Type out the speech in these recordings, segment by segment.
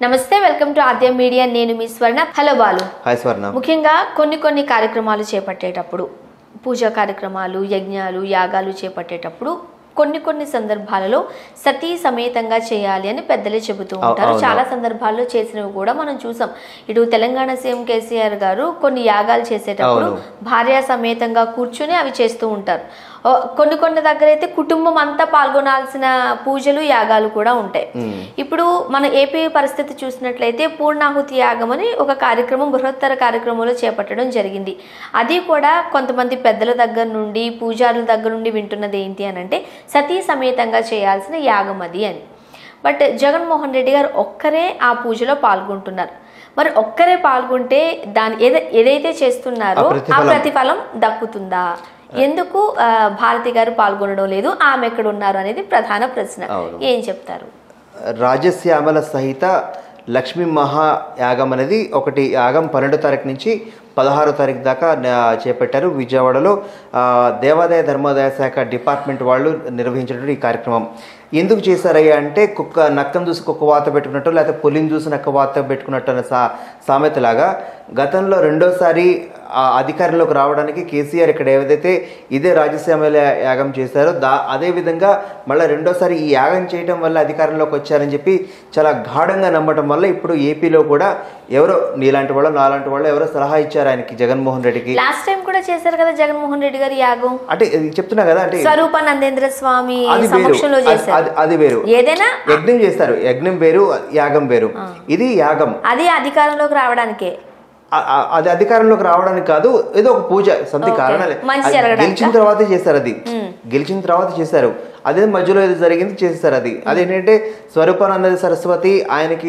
నమస్తే welcome to Aadya media నేను మీ స్వర్ణ హలో బాలు హాయ్ స్వర్ణ ముఖ్యంగా కొన్ని కొన్ని కార్యక్రమాలు చేపట్టేటప్పుడు పూజా కార్యక్రమాలు యజ్ఞాలు యాగాలు చేపట్టేటప్పుడు కొన్ని కొన్ని సందర్భాలలో సతీ సమేతంగా చేయాలి అని పెద్దలే చెబుతూ అవు- ఉంటారు అవును. చాలా సందర్భాల్లో చేసినవి కూడా మనం చూసాం ఇటు తెలంగాణ సీఎం కేసీఆర్ గారు కొన్ని యాగాలు చేసేటప్పుడు అవును. భార్య సమేతంగా కూర్చుని అవి చేస్తూ ఉంటారు ఓ, కొన్ని కొన్ని దగ్గర అయితే కుటుంబం అంతా పాల్గొనాల్సిన పూజలు యాగాలు కూడా ఉంటాయి ఇప్పుడు మన ఏపీ పరిస్థితి చూసినట్లయితే పూర్ణాహుతి యాగం అని ఒక కార్యక్రమం బృహత్తర కార్యక్రమంలో చేపట్టడం జరిగింది అది కూడా కొంతమంది పెద్దల దగ్గర నుండి పూజారుల దగ్గర నుండి వింటున్నది ఏంటి అని అంటే సతీ సమేతంగా చేయాల్సిన యాగం అది అని బట్ జగన్మోహన్ రెడ్డి గారు ఒక్కరే ఆ పూజలో పాల్గొంటున్నారు మరి ఒక్కరే పాల్గొంటే దాని ఏద ఏదైతే చేస్తున్నారో ఆ ఆ ప్రతిఫలం. ప్రతిఫలం దక్కుతుందా ఎందుకు ఆ, భారతి గారు పాల్గొనడం లేదు ఆమె ఎక్కడ ఉన్నారు అనేది ప్రధాన ప్రశ్న అవును. ఏం చెప్తారు రాజశ్యామల సహిత లక్ష్మీ మహాయాగం అనేది ఒకటి యాగం పన్నెండో తారీఖు నుంచి పదహారో తారీఖు దాకా ఆ, చేపట్టారు విజయవాడలో ఆ, దేవాదాయ ధర్మాదాయ శాఖ డిపార్ట్మెంట్ వాళ్ళు నిర్వహించినటువంటి ఈ కార్యక్రమం ఎందుకు చేశారయ్యా అంటే కుక్క నక్కను చూసి కుక్క వాత పెట్టుకున్నట్టు లేకపోతే పులిని చూసి నక్క వాత పెట్టుకున్నట్టు అనే సా సామెతలాగా గతంలో రెండోసారి ఆ అధికారంలోకి రావడానికి కేసీఆర్ ఇక్కడ ఏదైతే ఇదే రాజశ్యామల యాగం చేశారో దా అదేవిధంగా మళ్ళీ రెండోసారి ఈ యాగం చేయడం వల్ల అధికారంలోకి వచ్చారని చెప్పి చాలా గాఢంగా నమ్మటం వల్ల ఇప్పుడు ఏపీలో కూడా ఎవరో నీలాంటి వాళ్ళు నాలాంటి వాళ్ళు ఎవరో సలహా ఇచ్చారు ఆయనకి జగన్మోహన్ రెడ్డికి లాస్ట్ టైం కూడా చేశారు కదా జగన్మోహన్ రెడ్డి గారి యాగం అంటే ఇది చెప్తున్నా కదా అంటే స్వరూపానందేంద్ర స్వామి అది వేరు సమక్షంలో అది- చేశారు అది- అది వేరు ఏదైనా యజ్ఞం చేస్తారు యజ్ఞం వేరు యాగం వేరు ఇది యాగం అది అధికారంలోకి రావడానికే ఆ- ఆ- అది అధికారంలోకి రావడానికి కాదు ఏదో ఒక పూజ సంథింగ్ Okay. కారణాలు మంచి అది జరగడానికా? గెలిచిన తర్వాతే చేశారు అది గెలిచిన తర్వాత చేశారు అదే మధ్యలో ఏదో జరిగింది చేశారు అది అదేంటంటే స్వరూపానంద సరస్వతి ఆయనకి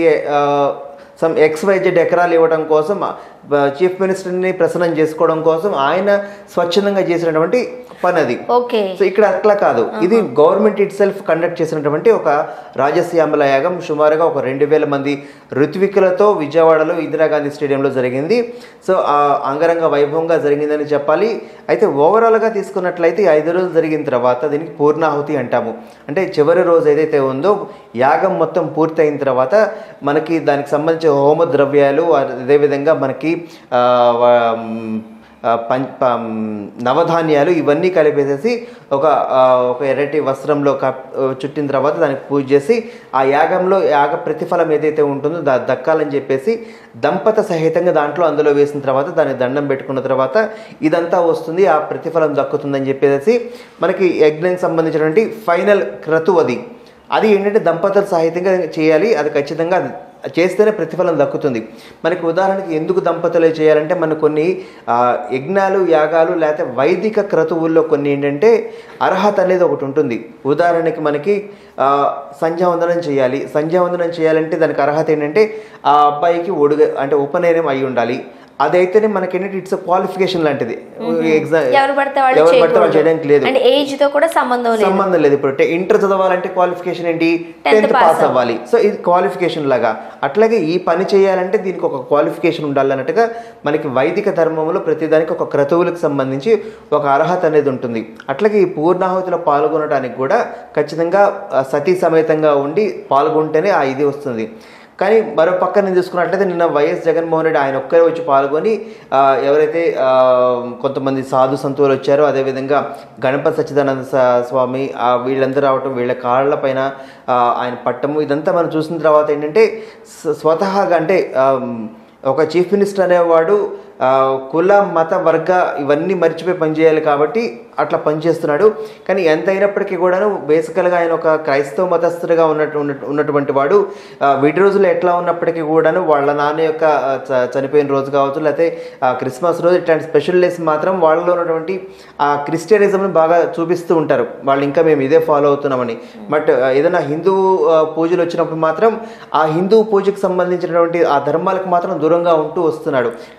సమ్ ఎక్స్ వైజెడ్ ఎకరాలు ఇవ్వడం కోసం చీఫ్ మినిస్టర్ని ప్రసన్నం చేసుకోవడం కోసం ఆయన స్వచ్ఛందంగా చేసినటువంటి పని అది ఓకే సో ఇక్కడ అట్లా కాదు ఇది గవర్నమెంట్ ఇట్ సెల్ఫ్ కండక్ట్ చేసినటువంటి ఒక రాజశ్యామల యాగం సుమారుగా ఒక రెండు వేల మంది ఋత్వికులతో విజయవాడలో ఇందిరాగాంధీ స్టేడియంలో జరిగింది సో ఆ అంగరంగ వైభవంగా జరిగిందని చెప్పాలి అయితే ఓవరాల్గా తీసుకున్నట్లయితే ఈ ఐదు రోజులు జరిగిన తర్వాత దీనికి పూర్ణాహుతి అంటాము అంటే చివరి రోజు ఏదైతే ఉందో యాగం మొత్తం పూర్తయిన తర్వాత మనకి దానికి సంబంధించిన హోమ ద్రవ్యాలు అదేవిధంగా మనకి ఆ, వ- మ్, ఆ, పం పం- నవధాన్యాలు ఇవన్నీ కలిపేసేసి ఒక ఆ, ఒక ఎర్రటి వస్త్రంలో కప్ చుట్టిన తర్వాత దానికి పూజ చేసి ఆ యాగంలో యాగ ప్రతిఫలం ఏదైతే ఉంటుందో దా దక్కాలని చెప్పేసి దంపత సహితంగా దాంట్లో అందులో వేసిన తర్వాత దానికి దండం పెట్టుకున్న తర్వాత ఇదంతా వస్తుంది ఆ ప్రతిఫలం దక్కుతుందని చెప్పేసి మనకి యజ్ఞానికి సంబంధించినటువంటి ఫైనల్ క్రతు అది అది ఏంటంటే దంపతులు సాహిత్యంగా చేయాలి అది ఖచ్చితంగా అది చేస్తేనే ప్రతిఫలం దక్కుతుంది మనకి ఉదాహరణకి ఎందుకు దంపతులే చేయాలంటే మన కొన్ని ఆ, యజ్ఞాలు యాగాలు లేకపోతే వైదిక క్రతువుల్లో కొన్ని ఏంటంటే అర్హత అనేది ఒకటి ఉంటుంది ఉదాహరణకి మనకి ఆ, సంధ్యావందనం చేయాలి సంధ్యావందనం చేయాలంటే దానికి అర్హత ఏంటంటే ఆ అబ్బాయికి ఒడుగ అంటే ఉపనయనం అయి ఉండాలి అదైతేనే మనకి ఏంటంటే ఇట్స్ క్వాలిఫికేషన్ లాంటిది ఎగ్జామ్ ఎవరు పడితే వాళ్ళు ఎవరు పడితే వాళ్ళు చేయకూడదు. చేయడానికి లేదు అండ్ ఏజ్ తో కూడా సంబంధం లేదు సంబంధం లేదు ఇప్పుడు టే- ఇంటర్ చదవాలంటే క్వాలిఫికేషన్ ఏంటి Tenth టెన్త్ pass పాస్ అవ్వాలి సో ఇది క్వాలిఫికేషన్ లాగా అట్లాగే ఈ పని చేయాలంటే దీనికి ఒక క్వాలిఫికేషన్ ఉండాలి అన్నట్టుగా మనకి వైదిక ధర్మంలో ప్రతిదానికి ఒక క్రతువులకు సంబంధించి ఒక అర్హత అనేది ఉంటుంది అట్లాగే ఈ పూర్ణాహుతిలో పాల్గొనడానికి కూడా ఖచ్చితంగా ఆ, సతీ సమేతంగా ఉండి పాల్గొంటేనే ఆ ఇది వస్తుంది కానీ మరో పక్కన చూసుకున్నట్లయితే నిన్న వైఎస్ జగన్మోహన్ రెడ్డి ఆయన ఒక్కరే వచ్చి పాల్గొని ఆ, ఎవరైతే ఆ, కొంతమంది సాధు సంతువులు వచ్చారో అదేవిధంగా గణపతి సచ్చిదానంద స- స్వామి ఆ, వీళ్ళందరూ రావటం వీళ్ళ కాళ్ళ పైన ఆ, ఆయన పట్టము ఇదంతా మనం చూసిన తర్వాత ఏంటంటే స్వ- స్వతహాగా అంటే ఆ, ఒక చీఫ్ మినిస్టర్ అనేవాడు ఆ, కుల మత వర్గ ఇవన్నీ మర్చిపోయి పనిచేయాలి కాబట్టి అట్లా పనిచేస్తున్నాడు కానీ ఎంత అయినప్పటికీ కూడాను బేసికల్గా ఆయన ఒక క్రైస్తవ మతస్థుడిగా ఉన్నట్టు ఉన్నట్టు- ఉన్నటువంటి వాడు ఆ, వీటి రోజులు ఎట్లా ఉన్నప్పటికీ కూడాను వాళ్ళ నాన్న యొక్క ఆ, చ- చనిపోయిన రోజు కావచ్చు లేకపోతే ఆ, క్రిస్మస్ రోజు ఇట్లాంటి స్పెషల్ డేస్ మాత్రం వాళ్ళలో ఉన్నటువంటి ఆ క్రిస్టియనిజంని బాగా చూపిస్తూ ఉంటారు వాళ్ళు ఇంకా మేము ఇదే ఫాలో అవుతున్నామని బట్ ఆ, ఏదైనా హిందూ ఆ, పూజలు వచ్చినప్పుడు మాత్రం ఆ హిందూ పూజకు సంబంధించినటువంటి ఆ ధర్మాలకు మాత్రం దూరంగా ఉంటూ వస్తున్నాడు మొన్న ఈ మధ్య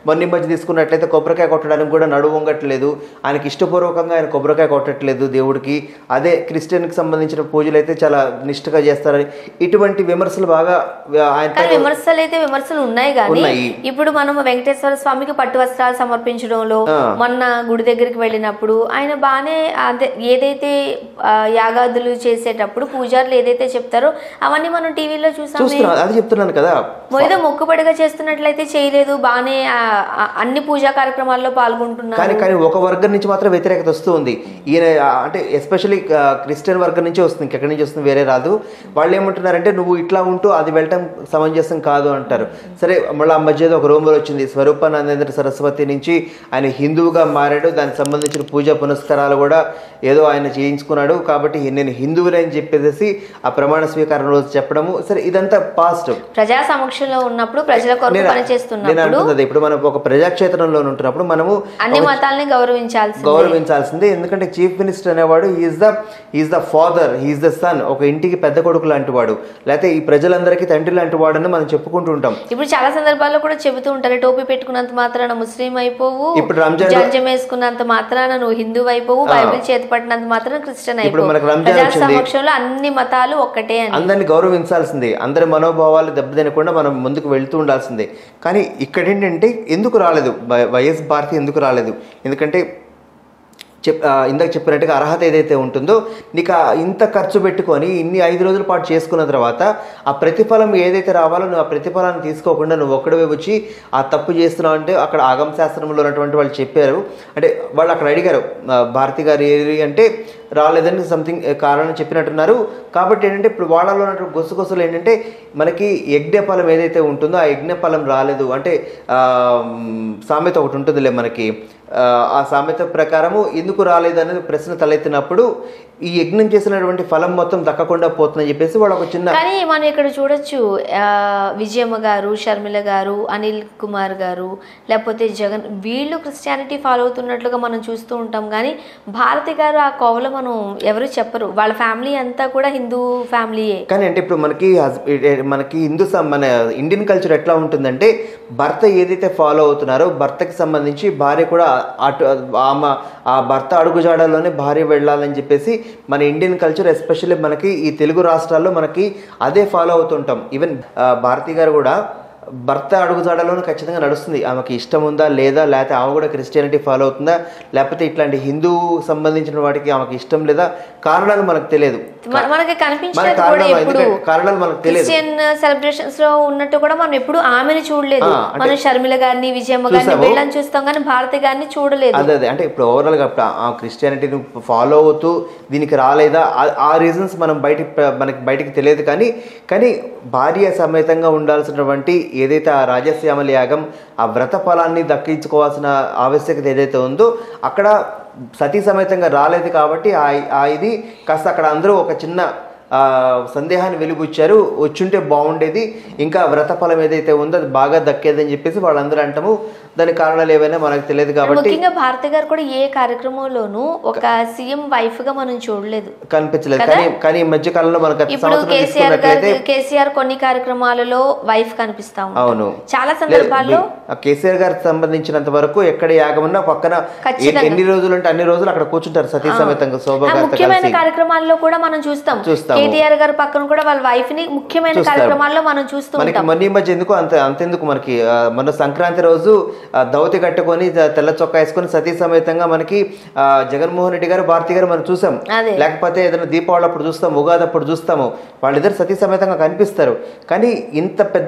నుంచి తీసుకున్నట్లయితే కొబ్బరికాయ కొట్టడానికి కూడా నడువు వంగట్లేదు ఆయనకి ఇష్టపూర్వకంగా ఆయన కొబ్బరికాయ కొట్టట్లేదు దేవుడికి అదే క్రిస్టియన్కి సంబంధించిన పూజలు అయితే చాలా నిష్ఠగా చేస్తారని ఇటువంటి విమర్శలు బాగా ఆయన కానీ విమర్శలు అయితే విమర్శలు ఉన్నాయి కానీ ఉన్నాయి. ఇప్పుడు మనం వెంకటేశ్వర స్వామికి పట్టు వస్త్రాలు సమర్పించడంలో ఆ. మొన్న గుడి దగ్గరికి వెళ్ళినప్పుడు ఆయన బాగానే అదే ఏదైతే ఆ, యాగాదులు చేసేటప్పుడు పూజారులు ఏదైతే చెప్తారో అవన్నీ మనం టీవీలో చూసామే చూస్తున్నాను అది చెప్తున్నాను కదా ఏదో మొక్కుబడిగా చేస్తున్నట్లయితే చేయలేదు బాగానే ఆ, ఆ, అన్ని పూజా కార్యక్రమాల్లో పాల్గొంటున్నారు కానీ కానీ ఒక వర్గం నుంచి మాత్రం వ్యతిరేకత వస్తూ ఉంది ఈయన ఆ, అంటే ఎస్పెషల్లీ క్రిస్టియన్ వర్గం నుంచి వస్తుంది ఎక్కడి నుంచి వస్తుంది వేరే రాదు వాళ్ళు ఏమంటున్నారంటే నువ్వు ఇట్లా ఉంటూ అది వెళ్ళటం సమంజసం కాదు అంటారు సరే మళ్ళీ ఆ మధ్య ఏదో ఒక రూమర్ వచ్చింది స్వరూపానందేంద్ర సరస్వతి నుంచి ఆయన హిందువుగా మారాడు దానికి సంబంధించిన పూజా పునస్కారాలు కూడా ఏదో ఆయన చేయించుకున్నాడు కాబట్టి నేను హిందువులే అని చెప్పేసి ఆ ప్రమాణ స్వీకారం రోజు చెప్పడము సరే ఇదంతా పాస్ట్ ప్రజా సమక్షంలో ఉన్నప్పుడు ప్రజల కొరకు నేను నేను పనిచేస్తున్నప్పుడు అంటున్నది ఇప్పుడు మనం ఒక ప్రజాక్షేత్రంలో ఉంటున్నప్పుడు మనము అన్ని మతాలని గౌరవించాల్సి గౌరవించాల్సిందే ఎందుకంటే చీఫ్ మినిస్టర్ అనేవాడు is the is the father is the son ఒక ఇంటికి పెద్ద కొడుకు లాంటి వాడు లేకపోతే ఈ ప్రజలందరికీ తండ్రి లాంటి వాడని మనం చెప్పుకుంటూ ఉంటాం ఇప్పుడు చాలా సందర్భాల్లో కూడా చెబుతూ ఉంటారు టోపీ పెట్టుకున్నంత మాత్రాన ముస్లిం అయిపోవు ఇప్పుడు రంజాన్ జంజం వేసుకున్నంత మాత్రాన నువ్వు హిందూ అయిపోవు బైబిల్ చేతి పట్టినంత మాత్రం క్రిస్టియన్ ఇప్పుడు అయిపోవు మనకు రంజాన్ ప్రజా వచ్చింది. సమక్షంలో అన్ని మతాలు ఒక్కటే అని అందరిని గౌరవించాల్సిందే అందరి మనోభావాలు దెబ్బతినకుండా మనం ముందుకు వెళ్తూ ఉండాల్సిందే కానీ ఇక్కడ ఏంటంటే ఎందుకు రాలేదు వై- వైఎస్ భారతి ఎందుకు రాలేదు ఎందుకంటే చెప్ ఆ, ఇందాక చెప్పినట్టుగా అర్హత ఏదైతే ఉంటుందో నీకు ఆ ఇంత ఖర్చు పెట్టుకొని ఇన్ని ఐదు రోజుల పాటు చేసుకున్న తర్వాత ఆ ప్రతిఫలం ఏదైతే రావాలో నువ్వు ఆ ప్రతిఫలాన్ని తీసుకోకుండా నువ్వు ఒక్కడవే వచ్చి ఆ తప్పు చేస్తున్నావు అంటే అక్కడ ఆగమ శాస్త్రంలో ఉన్నటువంటి వాళ్ళు చెప్పారు అంటే వాళ్ళు అక్కడ అడిగారు ఆ, భారతి గారు ఏది అంటే రాలేదని సంథింగ్ కారణం చెప్పినట్టున్నారు కాబట్టి ఏంటంటే ఇప్పుడు వాళ్ళలో ఉన్నటువంటి గుసగుసలు ఏంటంటే మనకి యజ్ఞఫలం ఏదైతే ఉంటుందో ఆ యజ్ఞఫలం రాలేదు అంటే ఆ, మ్, సామెత ఒకటి ఉంటుందిలే మనకి ఆ, ఆ సామెత ప్రకారము ఎందుకు రాలేదు అనేది ప్రశ్న తలెత్తినప్పుడు ఈ యజ్ఞం చేసినటువంటి ఫలం మొత్తం దక్కకుండా పోతుందని చెప్పేసి వాళ్ళు ఒక చిన్న కానీ మనం ఇక్కడ చూడొచ్చు ఆ, విజయమ్మ గారు షర్మిల గారు అనిల్ కుమార్ గారు లేకపోతే జగన్ వీళ్ళు క్రిస్టియానిటీ ఫాలో అవుతున్నట్లుగా మనం చూస్తూ ఉంటాం కానీ భారతి గారు ఆ కోవలో మనం ఎవరు చెప్పరు వాళ్ళ ఫ్యామిలీ అంతా కూడా హిందూ ఫ్యామిలీయే కానీ అంటే ఇప్పుడు మనకి హస్- ఏ- ఏ- మనకి హిందూ సం- మన ఇండియన్ కల్చర్ ఎట్లా ఉంటుందంటే భర్త ఏదైతే ఫాలో అవుతున్నారో భర్తకి సంబంధించి భార్య కూడా అటు ఆమె ఆ భర్త అడుగుజాడలోనే భార్య వెళ్ళాలని చెప్పేసి మన ఇండియన్ కల్చర్ ఎస్పెషల్లీ మనకి ఈ తెలుగు రాష్ట్రాల్లో మనకి అదే ఫాలో అవుతుంటాం ఈవెన్ భారతి గారు కూడా భర్త అడుగుజాడలోనే ఖచ్చితంగా నడుస్తుంది ఆమెకి ఇష్టం ఉందా లేదా లేకపోతే ఆమె కూడా క్రిస్టియానిటీ ఫాలో అవుతుందా లేకపోతే ఇట్లాంటి హిందూ సంబంధించిన వాటికి ఆమెకి ఇష్టం లేదా కారణాలు మనకు తెలియదు మన- మనకి మన కనిపించేది కూడా కారణాలు ఎప్పుడు ఎందుకంటే కారణాలు మనకు తెలియదు క్రిస్టియన్ సెలబ్రేషన్స్ లో ఉన్నట్టు కూడా మనం ఎప్పుడు ఆమెను చూడలేదు ఆ, అంటే- మనం షర్మిల గారిని విజయమ్మ గారిని చూసాము. వీళ్ళని చూస్తాం కానీ భారతి గారిని చూడలేదు అదే అదే అంటే ఇప్పుడు ఓవరాల్గా ఇప్పుడు ఆ క్రిస్టియానిటీని ఫాలో అవుతూ దీనికి రాలేదా ఆ- ఆ రీజన్స్ మనం బయటికి మనకి బయటికి తెలియదు కానీ కానీ భార్య సమేతంగా ఉండాల్సినటువంటి ఏదైతే ఆ రాజశ్యామల యాగం ఆ వ్రత ఫలాన్ని దక్కించుకోవాల్సిన ఆవశ్యకత ఏదైతే ఉందో అక్కడ సతీ సమేతంగా రాలేదు కాబట్టి ఆ ఆ ఇది కాస్త అక్కడ అందరూ ఒక చిన్న ఆ, సందేహాన్ని వెలుగుచ్చారు వచ్చుంటే బాగుండేది ఇంకా వ్రతఫలం ఏదైతే ఉందో అది బాగా దక్కేదని చెప్పేసి వాళ్ళందరూ అంటాము దానికి కారణాలు ఏవైనా మనకు తెలియదు కాబట్టి ముఖ్యంగా భారతి గారు కూడా ఏ కార్యక్రమంలోనూ ఒక సీఎం వైఫ్ గా మనం చూడలేదు కనిపించలేదు కానీ కానీ ఈ మధ్య కాలంలో మనకు గత ఇప్పుడు సంవత్సరం కేసీఆర్ తీసుకున్నట్లయితే గారు కేసీఆర్ కొన్ని కార్యక్రమాలలో వైఫ్ కనిపిస్తా ఉంటారు. అవును చాలా లేదు, సందర్భాల్లో ఆ కేసీఆర్ గారికి సంబంధించినంత వరకు ఎక్కడ యాగం ఉన్నా పక్కన ఖచ్చితంగా. ఎన్ని- ఎన్ని రోజులు అంటే అన్ని రోజులు అక్కడ కూర్చుంటారు సతీ సమేతంగా శోభ ఆ గారితో ముఖ్యమైన కలిసి కార్యక్రమాల్లో కూడా మనం చూస్తాం చూస్తాము. కేటీఆర్ గారు పక్కన కూడా వాళ్ళ వైఫ్ ని ముఖ్యమైన చూస్తారు. కార్యక్రమాల్లో మనం చూస్తూ మనకి ఉంటాం మొన్న ఈ మధ్య ఎందుకు అంత అంతెందుకు మనకి ఆ, మొన్న సంక్రాంతి రోజు ఆ, దౌతి కట్టుకొని త- తెల్ల చొక్కా వేసుకొని సతీ సమేతంగా మనకి ఆ, జగన్మోహన్ రెడ్డి గారు భారతి గారు మనం చూసాం అదే. లేకపోతే ఏదైనా దీపావళి అప్పుడు చూస్తాం ఉగాది అప్పుడు చూస్తాము వాళ్ళిద్దరు సతీ సమేతంగా కనిపిస్తారు కానీ ఇంత పెద్ద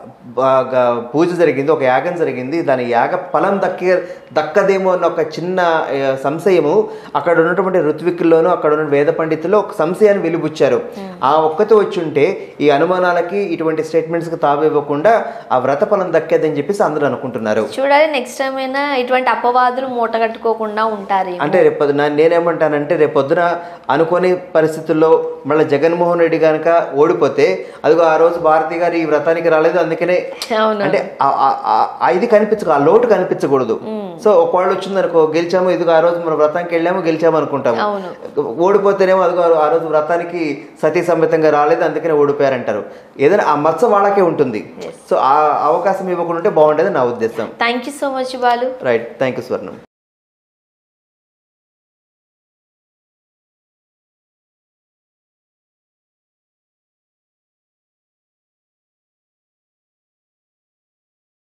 ఆ, గ- పూజ జరిగింది ఒక యాగం జరిగింది దాని యాగ ఫలం దక్కే దక్కదేమో అన్న ఒక చిన్న ఆ, సంశయము అక్కడ ఉన్నటువంటి ఋత్విక్కుల్లోనూ అక్కడ ఉన్న వేద పండితుల్లో ఒక సంశయాన్ని వెలుబుచ్చారు ఆ ఒక్కతో వచ్చి ఉంటే ఈ అనుమానాలకి ఇటువంటి స్టేట్మెంట్స్కి తావివ్వకుండా ఆ వ్రత ఫలం దక్కేదని చెప్పేసి అందరూ అనుకుంటున్నారు చూడాలి నెక్స్ట్ టైం అయినా ఇటువంటి అపవాదులు మూట కట్టుకోకుండా ఉంటారు అంటే రేపు నా- నేనేమంటానంటే రేపు పొద్దున అనుకోని పరిస్థితుల్లో మళ్ళీ జగన్మోహన్ రెడ్డి కనుక ఓడిపోతే అదిగో ఆ రోజు భారతి గారు ఈ వ్రతానికి రాలేదు అందుకనే అవును అంటే ఆ- ఆ- ఆ- ఆ ఇది కనిపించదు ఆ లోటు కనిపించకూడదు సో ఒకవేళ వచ్చింది అనుకో గెలిచాము ఇదిగో ఆ రోజు మనం వ్రతానికి వెళ్ళాము గెలిచాము అనుకుంటాము అవును. ఓడిపోతేనేమో అదిగో ఆ రోజు వ్రతానికి సతీ సమేతంగా రాలేదు అందుకనే ఓడిపోయారంటారు ఏదైనా ఆ మచ్చ వాళ్ళకే ఉంటుంది సో ఆ అవకాశం ఇవ్వకుండా ఉంటే బాగుండేది నా ఉద్దేశం thank you so much Balu right thank you స్వర్ణం